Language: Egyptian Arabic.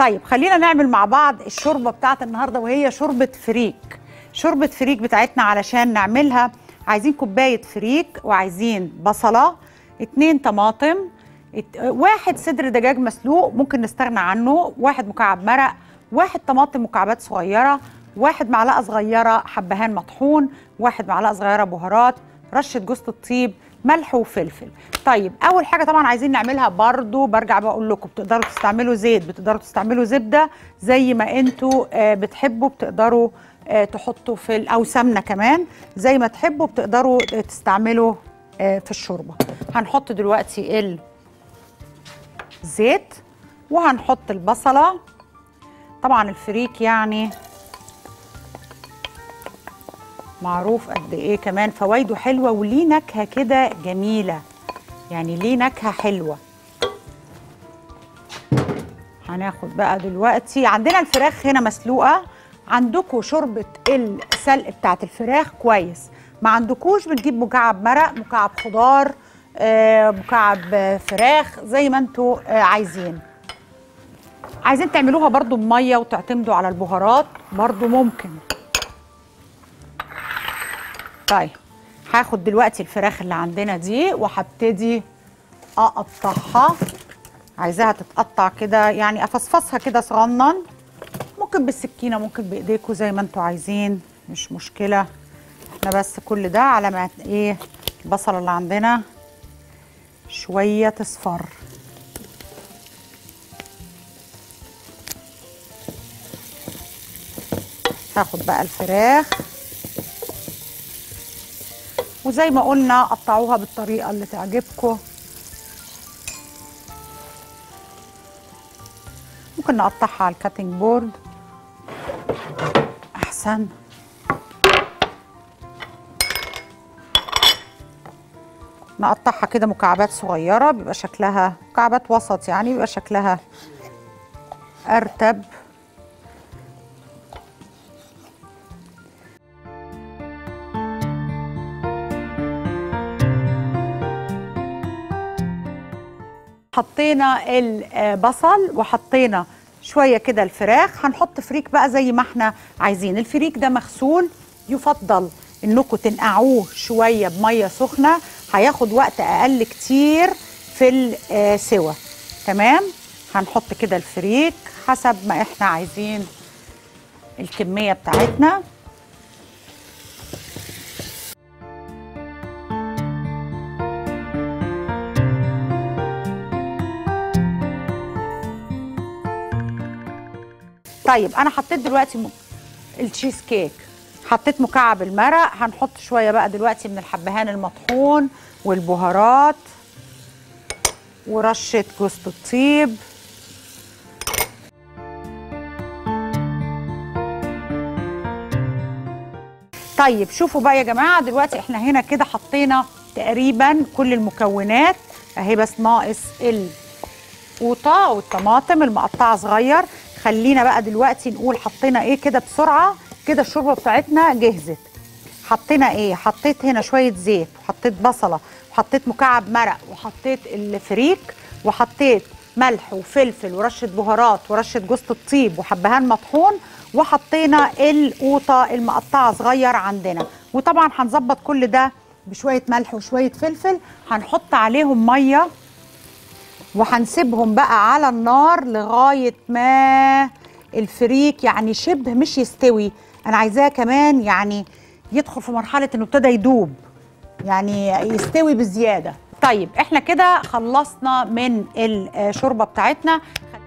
طيب خلينا نعمل مع بعض الشوربه بتاعت النهارده وهي شوربه فريك شوربه فريك بتاعتنا علشان نعملها عايزين كوبايه فريك وعايزين بصله اتنين طماطم ات- واحد صدر دجاج مسلوق ممكن نستغنى عنه واحد مكعب مرق واحد طماطم مكعبات صغيره واحد معلقه صغيره حبهان مطحون واحد معلقه صغيره بهارات رشه جوز الطيب ملح وفلفل طيب اول حاجه طبعا عايزين نعملها برضو برجع بقول لكم بتقدروا تستعملوا زيت بتقدروا تستعملوا زبده زي ما انتوا آه، بتحبوا بتقدروا آه، تحطوا في ال- او سمنه كمان زي ما تحبوا بتقدروا آه، تستعملوا آه، في الشوربه هنحط دلوقتي الزيت وهنحط البصله طبعا الفريك يعني معروف قد ايه كمان فوائده حلوه وليه نكهه كده جميله يعني ليه نكهه حلوه هناخد بقى دلوقتي عندنا الفراخ هنا مسلوقه عندكم شوربه السلق بتاعت الفراخ كويس ما عندكوش بنجيب مكعب مرق مكعب خضار آه، مكعب آه، فراخ زي ما انتوا آه، عايزين عايزين تعملوها برضو بميه وتعتمدوا على البهارات برضو ممكن طيب هاخد دلوقتي الفراخ اللي عندنا دي وهبتدي اقطعها عايزاها تتقطع كده يعني افصفصها كده صغنن ممكن بالسكينه ممكن بايديكم زي ما انتوا عايزين مش مشكله احنا بس كل ده على ما ايه البصله اللي عندنا شويه تصفر هاخد بقى الفراخ وزي ما قلنا قطعوها بالطريقه اللي تعجبكم ممكن نقطعها على الكاتنج بورد احسن نقطعها كده مكعبات صغيره بيبقى شكلها مكعبات وسط يعني بيبقى شكلها ارتب حطينا البصل وحطينا شويه كده الفراخ هنحط فريك بقى زي ما احنا عايزين الفريك ده مغسول يفضل انكم تنقعوه شويه بميه سخنه هياخد وقت اقل كتير في السوا تمام هنحط كده الفريك حسب ما احنا عايزين الكميه بتاعتنا طيب انا حطيت دلوقتي م... التشيز كيك حطيت مكعب المرق هنحط شويه بقى دلوقتي من الحبهان المطحون والبهارات ورشه جوز الطيب طيب شوفوا بقى يا جماعه دلوقتي احنا هنا كده حطينا تقريبا كل المكونات اهي بس ناقص القوطه والطماطم المقطعه صغير خلينا بقى دلوقتي نقول حطينا ايه كده بسرعه كده الشوربه بتاعتنا جهزت حطينا ايه حطيت هنا شويه زيت وحطيت بصله وحطيت مكعب مرق وحطيت الفريك وحطيت ملح وفلفل ورشه بهارات ورشه جوز الطيب وحبهان مطحون وحطينا القوطه المقطعه صغير عندنا وطبعا هنظبط كل ده بشويه ملح وشويه فلفل هنحط عليهم ميه وهنسيبهم بقى على النار لغايه ما الفريك يعني شبه مش يستوي انا عايزاه كمان يعني يدخل في مرحله انه ابتدى يدوب يعني يستوي بزياده طيب احنا كده خلصنا من الشوربه بتاعتنا